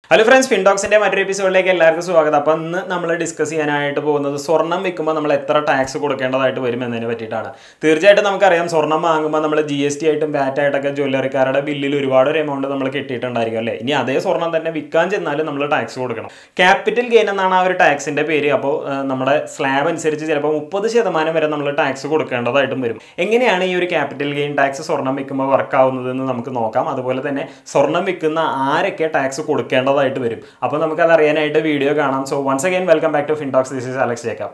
hello friends ഫിൻഡോക്സിന്റെ മറ്റൊരു എപ്പിസോഡിലേക്ക് എല്ലാവർക്കും സ്വാഗതം അപ്പം ഇന്ന് നമ്മൾ ഡിസ്കസ് ചെയ്യാനായിട്ട് പോകുന്നത് സ്വർണം വിൽക്കുമ്പോൾ നമ്മൾ എത്ര ടാക്സ് കൊടുക്കേണ്ടതായിട്ട് വരും എന്നതിനെ പറ്റിയിട്ടാണ് തീർച്ചയായിട്ടും നമുക്കറിയാം സ്വർണം വാങ്ങുമ്പോൾ നമ്മൾ ജി എസ് ടി ആയിട്ടും വാറ്റ് ആയിട്ടൊക്കെ ജ്വല്ലറിക്കാരുടെ ബില്ലിൽ ഒരുപാട് ഒരു എമൗണ്ട് നമ്മൾ കിട്ടിയിട്ടുണ്ടായിരിക്കും അല്ലേ ഇനി അതേ സ്വർണം തന്നെ വിൽക്കാൻ ചെന്നാലും നമ്മൾ ടാക്സ് കൊടുക്കണം ക്യാപിറ്റൽ ഗെയിൻ എന്നാണ് ആ ഒരു ടാക്സിന്റെ പേര് അപ്പോൾ നമ്മുടെ സ്ലാബ് അനുസരിച്ച് ചിലപ്പോൾ മുപ്പത് ശതമാനം വരെ നമ്മൾ ടാക്സ് കൊടുക്കേണ്ടതായിട്ടും വരും എങ്ങനെയാണ് ഈ ഒരു ക്യാപിറ്റൽ ഗെയിൻ ടാക്സ് സ്വർണം വിൽക്കുമ്പോൾ വർക്ക് ആവുന്നതെന്ന് നമുക്ക് നോക്കാം അതുപോലെ തന്നെ സ്വർണം വിൽക്കുന്ന ആരൊക്കെ ടാക്സ് കൊടുക്കേണ്ടതായിട്ട് വരും അപ്പോൾ നമുക്ക് അത് അറിയാനായിട്ട് വീഡിയോ കാണാം so once again welcome back to Fintalks this is Alex Jacob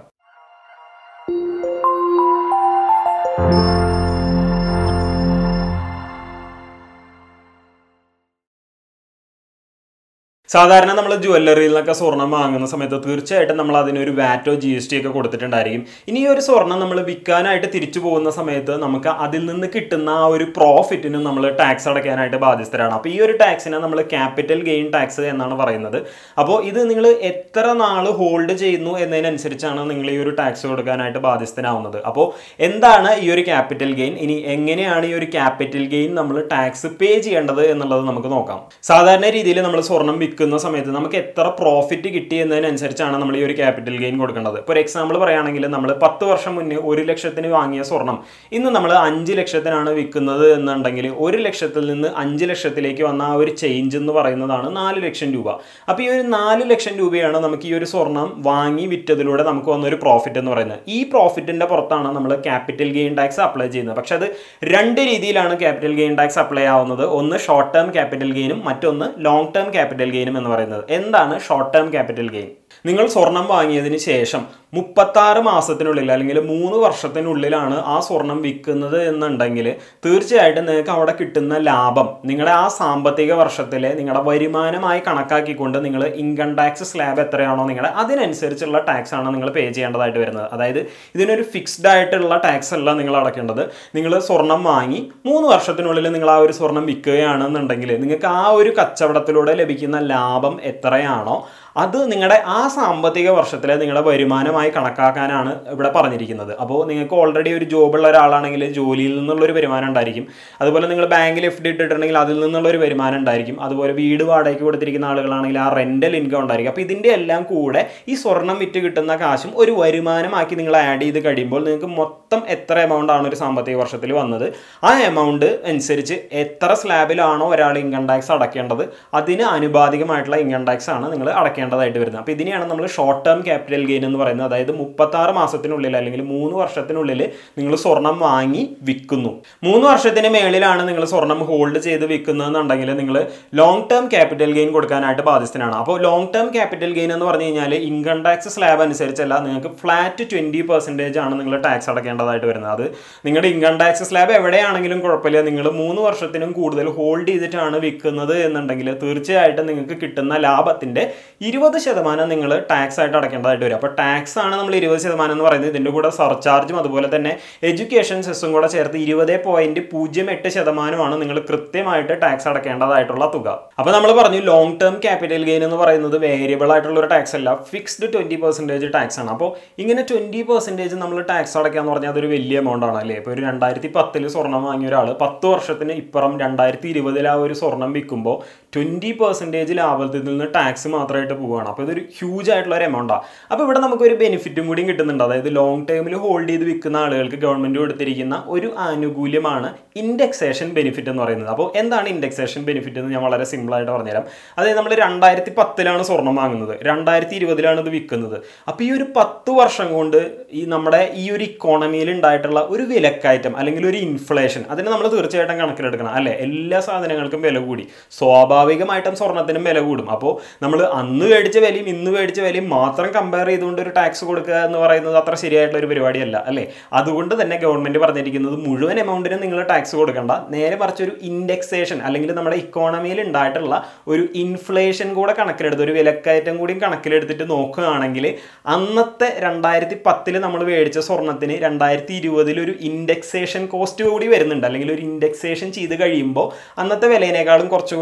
സാധാരണ നമ്മൾ ജ്വല്ലറിയിൽ നിന്നൊക്കെ സ്വർണം വാങ്ങുന്ന സമയത്ത് തീർച്ചയായിട്ടും നമ്മൾ അതിനൊരു വാറ്റോ ജി എസ് ടി ഒക്കെ കൊടുത്തിട്ടുണ്ടായിരിക്കും ഇനി ഈ ഒരു സ്വർണം നമ്മൾ വിൽക്കാനായിട്ട് തിരിച്ചു പോകുന്ന സമയത്ത് നമുക്ക് അതിൽ നിന്ന് കിട്ടുന്ന ആ ഒരു പ്രോഫിറ്റിനും നമ്മൾ ടാക്സ് അടയ്ക്കാനായിട്ട് ബാധ്യസ്ഥരാണ് അപ്പോൾ ഈ ഒരു ടാക്സിനെ നമ്മൾ ക്യാപിറ്റൽ ഗെയിൻ ടാക്സ് എന്നാണ് പറയുന്നത് അപ്പോൾ ഇത് നിങ്ങൾ എത്ര നാൾ ഹോൾഡ് ചെയ്യുന്നു എന്നതിനനുസരിച്ചാണ് നിങ്ങൾ ഈ ഒരു ടാക്സ് കൊടുക്കാനായിട്ട് ബാധ്യസ്ഥനാവുന്നത് അപ്പോൾ എന്താണ് ഈ ഒരു ക്യാപിറ്റൽ ഗെയിൻ ഇനി എങ്ങനെയാണ് ഈ ഒരു ക്യാപിറ്റൽ ഗെയിൻ നമ്മൾ ടാക്സ് പേ ചെയ്യേണ്ടത് എന്നുള്ളത് നമുക്ക് നോക്കാം സാധാരണ രീതിയിൽ നമ്മൾ സ്വർണം വിൽക്കുന്ന സമയത്ത് നമുക്ക് എത്ര പ്രോഫിറ്റ് കിട്ടി എന്നതിനനുസരിച്ചാണ് നമ്മൾ ഈ ഒരു ക്യാപിറ്റൽ ഗെയിൻ കൊടുക്കേണ്ടത് ഇപ്പോൾ ഒരു എക്സാമ്പിൾ പറയുകയാണെങ്കിൽ നമ്മൾ പത്ത് വർഷം മുന്നേ ഒരു ലക്ഷത്തിന് വാങ്ങിയ സ്വർണം ഇന്ന് നമ്മൾ അഞ്ച് ലക്ഷത്തിനാണ് വിൽക്കുന്നത് എന്നുണ്ടെങ്കിൽ ഒരു ലക്ഷത്തിൽ നിന്ന് അഞ്ച് ലക്ഷത്തിലേക്ക് വന്ന ആ ഒരു ചേഞ്ച് എന്ന് പറയുന്നതാണ് നാല് ലക്ഷം രൂപ അപ്പോൾ ഈ ഒരു നാല് ലക്ഷം രൂപയാണ് നമുക്ക് ഈ ഒരു സ്വർണം വാങ്ങി വിറ്റതിലൂടെ നമുക്ക് വന്ന ഒരു പ്രോഫിറ്റ് എന്ന് പറയുന്നത് ഈ പ്രോഫിറ്റിന്റെ പുറത്താണ് നമ്മൾ ക്യാപിറ്റൽ ഗെയിൻ ടാക്സ് അപ്ലൈ ചെയ്യുന്നത് പക്ഷെ അത് രണ്ട് രീതിയിലാണ് ക്യാപിറ്റൽ ഗെയിൻ ടാക്സ് അപ്ലൈ ആവുന്നത് ഒന്ന് ഷോർട്ട് ടേം ക്യാപിറ്റൽ ഗെയിനും മറ്റൊന്ന് ലോങ് ടേം ക്യാപിറ്റൽ ഗെയിനും എന്ന് പറയുന്നത് എന്താണ് ഷോർട്ട് ടേം ക്യാപിറ്റൽ ഗെയിൻ നിങ്ങൾ സ്വർണം വാങ്ങിയതിന് ശേഷം മുപ്പത്താറ് മാസത്തിനുള്ളിൽ അല്ലെങ്കിൽ മൂന്ന് വർഷത്തിനുള്ളിലാണ് ആ സ്വർണം വിൽക്കുന്നത് എന്നുണ്ടെങ്കിൽ തീർച്ചയായിട്ടും നിങ്ങൾക്ക് അവിടെ കിട്ടുന്ന ലാഭം നിങ്ങളുടെ ആ സാമ്പത്തിക വർഷത്തിലെ നിങ്ങളുടെ വരുമാനമായി കണക്കാക്കിക്കൊണ്ട് നിങ്ങൾ ഇൻകം ടാക്സ് സ്ലാബ് എത്രയാണോ നിങ്ങളുടെ അതിനനുസരിച്ചുള്ള ടാക്സ് ആണ് നിങ്ങൾ പേ ചെയ്യേണ്ടതായിട്ട് വരുന്നത് അതായത് ഇതിനൊരു ഫിക്സ്ഡ് ആയിട്ടുള്ള ടാക്സ് അല്ല നിങ്ങൾ അടയ്ക്കേണ്ടത് നിങ്ങൾ സ്വർണം വാങ്ങി മൂന്ന് വർഷത്തിനുള്ളിൽ നിങ്ങൾ ആ ഒരു സ്വർണം വിൽക്കുകയാണെന്നുണ്ടെങ്കിൽ നിങ്ങൾക്ക് ആ ഒരു കച്ചവടത്തിലൂടെ ലഭിക്കുന്ന ലാഭം എത്രയാണോ അത് നിങ്ങളുടെ ആ സാമ്പത്തിക വർഷത്തിലെ നിങ്ങളുടെ വരുമാനമായി കണക്കാക്കാനാണ് ഇവിടെ പറഞ്ഞിരിക്കുന്നത് അപ്പോൾ നിങ്ങൾക്ക് ഓൾറെഡി ഒരു ജോബുള്ള ഒരാളാണെങ്കിൽ ജോലിയിൽ നിന്നുള്ള ഒരു വരുമാനം ഉണ്ടായിരിക്കും അതുപോലെ നിങ്ങൾ ബാങ്കിൽ എഫ് ഡി ഇട്ടിട്ടുണ്ടെങ്കിൽ അതിൽ നിന്നുള്ള ഒരു വരുമാനം ഉണ്ടായിരിക്കും അതുപോലെ വീട് വാടകയ്ക്ക് കൊടുത്തിരിക്കുന്ന ആളുകളാണെങ്കിൽ ആ റെൻ്റൽ ഇൻകം ഉണ്ടായിരിക്കും അപ്പോൾ ഇതിൻ്റെ എല്ലാം കൂടെ ഈ സ്വർണം വിറ്റ് കിട്ടുന്ന കാശും ഒരു വരുമാനമാക്കി നിങ്ങൾ ആഡ് ചെയ്ത് കഴിയുമ്പോൾ നിങ്ങൾക്ക് മൊത്തം എത്ര എമൗണ്ട് ആണ് ഒരു സാമ്പത്തിക വർഷത്തിൽ വന്നത് ആ എമൗണ്ട് അനുസരിച്ച് എത്ര സ്ലാബിലാണോ ഒരാൾ ഇൻകം ടാക്സ് അടയ്ക്കേണ്ടത് അതിന് ആനുപാതികമായിട്ടുള്ള ഇൻകം ടാക്സ് ആണ് നിങ്ങൾ അടയ്ക്കേണ്ടത് അടയ്ക്കേണ്ടതായിട്ട് വരുന്നത് അപ്പോൾ ഇതിനെയാണ് നമ്മൾ ഷോർട്ട് ടേം ക്യാപിറ്റൽ ഗെയിൻ എന്ന് പറയുന്നത് അതായത് മുപ്പത്താറ് മാസത്തിനുള്ളിൽ അല്ലെങ്കിൽ മൂന്ന് വർഷത്തിനുള്ളിൽ നിങ്ങൾ സ്വർണം വാങ്ങി വിൽക്കുന്നു മൂന്ന് വർഷത്തിന് മേളിലാണ് നിങ്ങൾ സ്വർണം ഹോൾഡ് ചെയ്ത് വിൽക്കുന്നതെന്നുണ്ടെങ്കിൽ നിങ്ങൾ ലോങ് ടേം ക്യാപിറ്റൽ ഗെയിൻ കൊടുക്കാനായിട്ട് ബാധ്യസ്ഥനാണ് അപ്പോൾ ലോങ് ടേം ക്യാപിറ്റൽ ഗെയിൻ എന്ന് പറഞ്ഞു കഴിഞ്ഞാൽ ഇൻകം ടാക്സ് സ്ലാബ് അനുസരിച്ചല്ല നിങ്ങൾക്ക് ഫ്ലാറ്റ് ട്വൻറ്റി പെർസെൻറ്റേജ് ആണ് നിങ്ങൾ ടാക്സ് അടയ്ക്കേണ്ടതായിട്ട് വരുന്നത് അത് നിങ്ങളുടെ ഇൻകം ടാക്സ് സ്ലാബ് എവിടെയാണെങ്കിലും കുഴപ്പമില്ല നിങ്ങൾ മൂന്ന് വർഷത്തിനും കൂടുതൽ ഹോൾഡ് ചെയ്തിട്ടാണ് വിൽക്കുന്നത് എന്നുണ്ടെങ്കിൽ തീർച്ചയായിട്ടും നിങ്ങൾക്ക് കിട്ടുന്ന ലാഭത്തിൻ്റെ ഇരുപത് ശതമാനം നിങ്ങൾ ടാക്സ് ആയിട്ട് അടയ്ക്കേണ്ടതായിട്ട് വരും അപ്പോൾ ടാക്സ് ആണ് നമ്മൾ ഇരുപത് ശതമാനം എന്ന് പറയുന്നത് ഇതിൻ്റെ കൂടെ സർചാർജും അതുപോലെ തന്നെ എഡ്യൂക്കേഷൻ സെസ്സും കൂടെ ചേർത്ത് ഇരുപത് പോയിന്റ് പൂജ്യം എട്ട് ശതമാനമാണ് നിങ്ങൾ കൃത്യമായിട്ട് ടാക്സ് അടയ്ക്കേണ്ടതായിട്ടുള്ള തുക അപ്പോൾ നമ്മൾ പറഞ്ഞു ലോങ് ടേം ക്യാപിറ്റൽ ഗെയിൻ എന്ന് പറയുന്നത് വേരിയബിൾ ആയിട്ടുള്ള ഒരു ടാക്സ് അല്ല ഫിക്സ്ഡ് ട്വൻറ്റി പെർസെൻറ്റേജ് ടാക്സ് ആണ് അപ്പോൾ ഇങ്ങനെ ട്വൻറ്റി പെർസെൻറ്റേജ് നമ്മൾ ടാക്സ് അടയ്ക്കാന്ന് പറഞ്ഞാൽ അതൊരു വലിയ എമൗണ്ട് ആണ് അല്ലേ ഇപ്പോൾ ഒരു രണ്ടായിരത്തി പത്തിൽ സ്വർണം വാങ്ങിയ ഒരാൾ പത്ത് വർഷത്തിന് ഇപ്പുറം രണ്ടായിരത്തി ഇരുപതിൽ ആ ഒരു സ്വർണം വിൽക്കുമ്പോൾ ട്വൻറ്റി പെർസെൻറ്റേജ് ലാഭത്തിൽ നിന്ന് ടാക്സ് മാത്രമായിട്ട് പോവുകയാണ് അപ്പോൾ ഇതൊരു ഹ്യൂജ് ആയിട്ടുള്ള ഒരു എമൗണ്ടാണ് അപ്പോൾ ഇവിടെ നമുക്കൊരു ബെനിഫിറ്റും കൂടിയും കിട്ടുന്നുണ്ട് അതായത് ലോങ് ടേമിൽ ഹോൾഡ് ചെയ്ത് വിൽക്കുന്ന ആളുകൾക്ക് ഗവൺമെൻറ് കൊടുത്തിരിക്കുന്ന ഒരു ആനുകൂല്യമാണ് ഇൻഡെക്സേഷൻ ബെനിഫിറ്റ് എന്ന് പറയുന്നത് അപ്പോൾ എന്താണ് ഇൻഡെക്സേഷൻ ബെനിഫിറ്റ് എന്ന് ഞാൻ വളരെ സിമ്പിളായിട്ട് പറഞ്ഞുതരാം അതായത് നമ്മൾ രണ്ടായിരത്തി പത്തിലാണ് സ്വർണം വാങ്ങുന്നത് രണ്ടായിരത്തി ഇരുപതിലാണ് ഇത് വിൽക്കുന്നത് അപ്പോൾ ഈ ഒരു പത്ത് വർഷം കൊണ്ട് ഈ നമ്മുടെ ഈ ഒരു ഇക്കോണമിയിൽ ഉണ്ടായിട്ടുള്ള ഒരു വിലക്കയറ്റം അല്ലെങ്കിൽ ഒരു ഇൻഫ്ലേഷൻ അതിന് നമ്മൾ തീർച്ചയായിട്ടും കണക്കിലെടുക്കണം അല്ലേ എല്ലാ സാധനങ്ങൾക്കും വില കൂടി സ്വാഭാവികമായിട്ടും സ്വർണത്തിനും വില കൂടും അപ്പോൾ നമ്മൾ അന്ന് മേടിച്ച വിലയും ഇന്ന് മേടിച്ച വിലയും മാത്രം കമ്പയർ ചെയ്തുകൊണ്ട് ഒരു ടാക്സ് കൊടുക്കുക എന്ന് പറയുന്നത് അത്ര ശരിയായിട്ടുള്ള ഒരു പരിപാടിയല്ല അല്ലേ അതുകൊണ്ട് തന്നെ ഗവൺമെന്റ് പറഞ്ഞിരിക്കുന്നത് മുഴുവൻ എമൗണ്ടിനും നിങ്ങൾ ടാക്സ് കൊടുക്കണ്ട നേരെ മറിച്ച് ഒരു ഇൻഡെക്സേഷൻ അല്ലെങ്കിൽ നമ്മുടെ ഇക്കോണമിയിൽ ഉണ്ടായിട്ടുള്ള ഒരു ഇൻഫ്ലേഷൻ കൂടെ കണക്കിലെടുത്ത് ഒരു വിലക്കയറ്റം കൂടിയും കണക്കിലെടുത്തിട്ട് നോക്കുകയാണെങ്കിൽ അന്നത്തെ രണ്ടായിരത്തി പത്തിൽ നമ്മൾ മേടിച്ച സ്വർണത്തിന് രണ്ടായിരത്തി ഇരുപതിൽ ഒരു ഇൻഡെക്സേഷൻ കോസ്റ്റ് കൂടി വരുന്നുണ്ട് അല്ലെങ്കിൽ ഒരു ഇൻഡെക്സേഷൻ ചെയ്ത് കഴിയുമ്പോൾ അന്നത്തെ വിലയിനേക്കാളും കുറച്ചുകൂടെ വില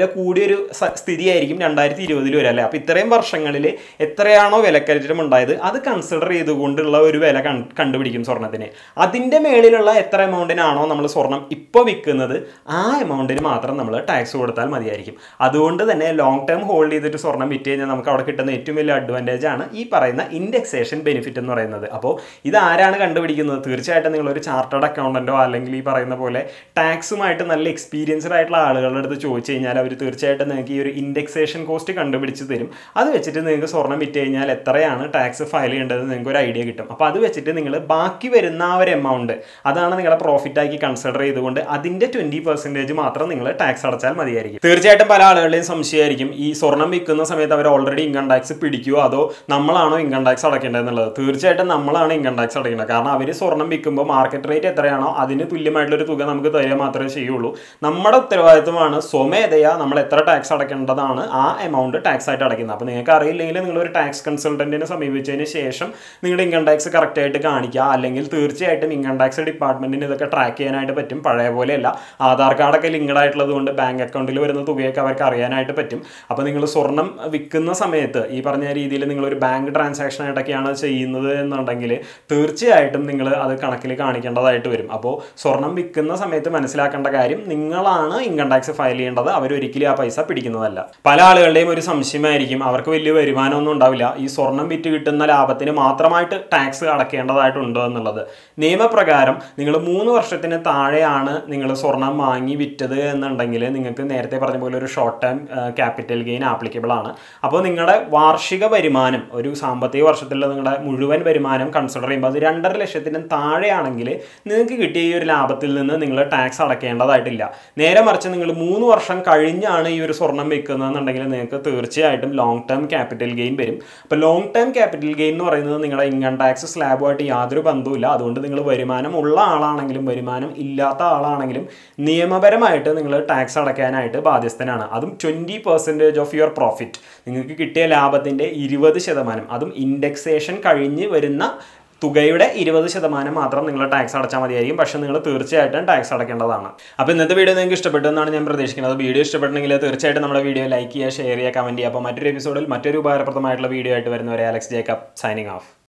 വില കൂടിയൊരു സ- സ്ഥിതിയായിരിക്കും രണ്ടായിരത്തി ഇരുപതിൽ വരെ അല്ലേ അപ്പോൾ ഇത്രയും വർഷങ്ങളിൽ എത്രയാണോ വിലക്കയറ്റം ഉണ്ടായത് അത് കൺസിഡർ ചെയ്തുകൊണ്ടുള്ള ഒരു വില കൺ- കണ്ടുപിടിക്കും സ്വർണത്തിന് അതിൻ്റെ മേളിലുള്ള എത്ര എമൗണ്ടിനാണോ നമ്മൾ സ്വർണം ഇപ്പോൾ വിൽക്കുന്നത് ആ എമൗണ്ടിന് മാത്രം നമ്മൾ ടാക്സ് കൊടുത്താൽ മതിയായിരിക്കും അതുകൊണ്ട് തന്നെ ലോങ് ടേം ഹോൾഡ് ചെയ്തിട്ട് സ്വർണം വിറ്റ് കഴിഞ്ഞാൽ നമുക്ക് അവിടെ കിട്ടുന്ന ഏറ്റവും വലിയ അഡ്വാൻറ്റേജ് ആണ് ഈ പറയുന്ന ഇൻഡെക്സേഷൻ ബെനിഫിറ്റ് എന്ന് പറയുന്നത് അപ്പോൾ ഇത് ആരാണ് കണ്ടുപിടിക്കുന്നത് തീർച്ചയായിട്ടും നിങ്ങൾ ഒരു ചാർട്ടേഡ് അക്കൗണ്ടൻറ്റോ അല്ലെങ്കിൽ ഈ പറയുന്ന പോലെ ടാക്സുമായിട്ട് നല്ല എക്സ്പീരിയൻസ്ഡ് ആയിട്ടുള്ള ആളുകളുടെ അടുത്ത് ചോദിച്ചു കഴിഞ്ഞാൽ അവർ തീർച്ചയായിട്ടും നിങ്ങൾക്ക് ഈ ഒരു ഇൻഡെക്സേഷൻ കോസ്റ്റ് കണ്ടുപിടിച്ച് തരും അത് വെച്ചിട്ട് നിങ്ങൾക്ക് സ്വർണം വിറ്റ് കഴിഞ്ഞാൽ എത്രയാണ് ടാക്സ് ഫയൽ ചെയ്യേണ്ടത് നിങ്ങൾക്ക് ഒരു ഐഡിയ കിട്ടും അപ്പോൾ അത് വെച്ചിട്ട് നിങ്ങൾ ബാക്കി വരുന്ന ആ ഒരു എമൗണ്ട് അതാണ് നിങ്ങളെ പ്രോഫിറ്റ് ആക്കി കൺസിഡർ ചെയ്തുകൊണ്ട് അതിൻ്റെ ട്വൻറ്റി പെർസെൻറ്റേജ് മാത്രം നിങ്ങൾ ടാക്സ് അടച്ചാൽ മതിയായിരിക്കും തീർച്ചയായിട്ടും പല ആളുകളുടെയും സംശയമായിരിക്കും ഈ സ്വർണം വിൽക്കുന്ന സമയത്ത് അവർ ഓൾറെഡി ഇൻകം ടാക്സ് പിടിക്കുമോ അതോ നമ്മളാണോ ഇൻകം ടാക്സ് അടയ്ക്കേണ്ടത് എന്നുള്ളത് തീർച്ചയായിട്ടും നമ്മളാണ് ഇൻകം ടാക്സ് അടയ്ക്കേണ്ടത് കാരണം അവർ സ്വർണം വിൽക്കുമ്പോൾ മാർക്കറ്റ് റേറ്റ് എത്രയാണോ അതിന് തുല്യമായിട്ടുള്ളൊരു തുക നമുക്ക് തരിക മാത്രമേ ചെയ്യുള്ളൂ നമ്മുടെ ഉത്തരവാദിത്വമാണ് സ്വമേധയാ നമ്മൾ എത്ര ടാക്സ് അടയ്ക്കേണ്ടതാണ് ആ എമൗണ്ട് ടാക്സ് ആയിട്ട് അടയ്ക്കുന്നത് അപ്പോൾ നിങ്ങൾക്ക് അറിയില്ലെങ്കിൽ നിങ്ങൾ ഒരു ടാക്സ് കൺസൾട്ടന്റിനെ സമീപിച്ചതിന് ശേഷം നിങ്ങളുടെ ഇൻകം ടാക്സ് കറക്റ്റ് ആയിട്ട് കാണിക്കുക അല്ലെങ്കിൽ തീർച്ചയായിട്ടും ഇൻകം ടാക്സ് ഡിപ്പാർട്ട്മെന്റിന് ഇതൊക്കെ ട്രാക്ക് ചെയ്യാനായിട്ട് പറ്റും പഴയ പോലെയല്ല ആധാർ കാർഡൊക്കെ ലിങ്ക്ഡ് ആയിട്ടുള്ളത് കൊണ്ട് ബാങ്ക് അക്കൗണ്ടിൽ വരുന്ന തുകയൊക്കെ അവർക്ക് അറിയാനായിട്ട് പറ്റും അപ്പോൾ നിങ്ങൾ സ്വർണം വിൽക്കുന്ന സമയത്ത് ഈ പറഞ്ഞ രീതിയിൽ നിങ്ങൾ ഒരു ബാങ്ക് ട്രാൻസാക്ഷൻ ആയിട്ടൊക്കെയാണ് ചെയ്യുന്നത് എന്നുണ്ടെങ്കിൽ തീർച്ചയായിട്ടും നിങ്ങൾ അത് കണക്കിൽ കാണിക്കേണ്ടതായിട്ട് വരും അപ്പോൾ സ്വർണം വിൽക്കുന്ന സമയത്ത് മനസ്സിലാക്കേണ്ട കാര്യം നിങ്ങളാണ് ഇൻകം ടാക്സ് ഫയൽ ചെയ്യേണ്ടത് അവരൊരിക്കലും ആ പൈസ പിടിക്കുന്നതല്ല പല ആളുകളുടെയും ഒരു സംശയമായിരിക്കും അവർക്ക് വലിയ വരുമാനമൊന്നും ഉണ്ടാവില്ല ഈ സ്വർണം വിറ്റ് കിട്ടുന്ന ലാഭത്തിന് മാത്രമായിട്ട് ടാക്സ് അടക്കേണ്ടതായിട്ടുണ്ട് എന്നുള്ളത് നിയമപ്രകാരം നിങ്ങൾ മൂന്ന് വർഷത്തിന് താഴെയാണ് നിങ്ങൾ സ്വർണം വാങ്ങി വിറ്റത് എന്നുണ്ടെങ്കിൽ നിങ്ങൾക്ക് നേരത്തെ പറഞ്ഞ പോലെ ഒരു short term capital gain applicable ആണ് അപ്പോൾ നിങ്ങളുടെ വാർഷിക വരുമാനം ഒരു സാമ്പത്തിക വർഷത്തിലുള്ള നിങ്ങളുടെ മുഴുവൻ വരുമാനം കൺസിഡർ ചെയ്യുമ്പോൾ അത് രണ്ടര ലക്ഷത്തിന് താഴെയാണെങ്കിൽ നിങ്ങൾക്ക് കിട്ടിയ ഈ ഒരു ലാഭത്തിൽ നിന്ന് നിങ്ങൾ ടാക്സ് അടക്കേണ്ടതായിട്ടില്ല നേരെ മറിച്ച് നിങ്ങൾ മൂന്ന് വർഷം കഴിഞ്ഞാണ് ഈ ഒരു സ്വർണം വെക്കുന്നതെന്നുണ്ടെങ്കിൽ നിങ്ങൾക്ക് തീർച്ചയായിട്ടും ലോങ് ടേം ക്യാപിറ്റൽ ഗെയിൻ വരും അപ്പോൾ ലോങ് ടേം ക്യാപിറ്റൽ ഗെയിൻ എന്ന് പറയുന്നത് നിങ്ങളുടെ ഇൻകം ടാക്സ് സ്ലാബുമായിട്ട് യാതൊരു ബന്ധവുമില്ല അതുകൊണ്ട് നിങ്ങൾ വരുമാനം ഉള്ള ആളാണെങ്കിലും വരുമാനം ഇല്ലാത്ത ആളാണെങ്കിലും നിയമപരമായിട്ട് നിങ്ങൾ ടാക്സ് അടയ്ക്കാനായിട്ട് ബാധ്യസ്ഥനാണ് അതും twenty percentage of your profit നിങ്ങൾക്ക് കിട്ടിയ ലാഭത്തിൻ്റെ ഇരുപത് ശതമാനം അതും ഇൻഡെക്സേഷൻ കഴിഞ്ഞ് വരുന്ന തുകയുടെ ഇരുപത് ശതമാനം മാത്രം നിങ്ങൾ ടാക്സ് അടച്ചാൽ മതിയായിരിക്കും പക്ഷേ നിങ്ങൾ തീർച്ചയായിട്ടും ടാക്സ് അടയ്ക്കേണ്ടതാണ് അപ്പോൾ ഇന്നത്തെ വീഡിയോ നിങ്ങൾക്ക് ഇഷ്ടപ്പെട്ടു എന്നാണ് ഞാൻ പ്രതീക്ഷിക്കുന്നത് വീഡിയോ ഇഷ്ടപ്പെട്ടെങ്കിൽ തീർച്ചയായിട്ടും നമ്മുടെ വീഡിയോ ലൈക്ക് ചെയ്യുക ഷെയർ ചെയ്യുക കമൻറ്റ് ചെയ്യുക അപ്പോൾ മറ്റൊരു എപ്പിസോഡിൽ മറ്റൊരു ഉപകാരപ്രദമായിട്ടുള്ള വീഡിയോ ആയിട്ട് വരുന്നവരെ അലക്സ് ജേക്കബ് സൈനിങ് ഓഫ്